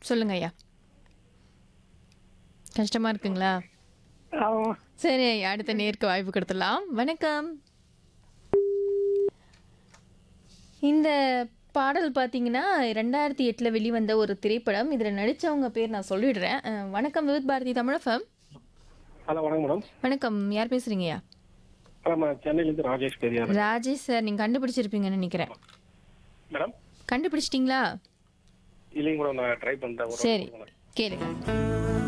சொல்லுங்க ஐயா கஷ்டமா இருக்குங்களா ஆமா சரி ஐயா அடுத்த நேருக்கு வாய்ப்பு கொடுத்துடலாம் வணக்கம் இந்த பாடல் பார்த்தீங்கன்னா ரெண்டாயிரத்தி எட்டில் வெளிவந்த ஒரு திரைப்படம் இதில் நடித்தவங்க பேர் நான் சொல்லிடுறேன் அஹ், வணக்கம் விவித் பாரதி தமிழஃபம் ஹலோ வணக்கம் மேடம் வணக்கம் யார் பேசுறீங்கய்யா நம்ம சென்னையிலேருந்து ராஜேஷ் பெரியார் ராஜேஷ் சார் நீங்கள் கண்டுபிடிச்சிருப்பீங்கன்னு நினைக்கிறேன் மேடம் கண்டுபிடிச்சிட்டிங்களா இல்லைங்க மேடம் நான் ட்ரை பண்ணிட்டேன் ஒரு சரி கேளுங்க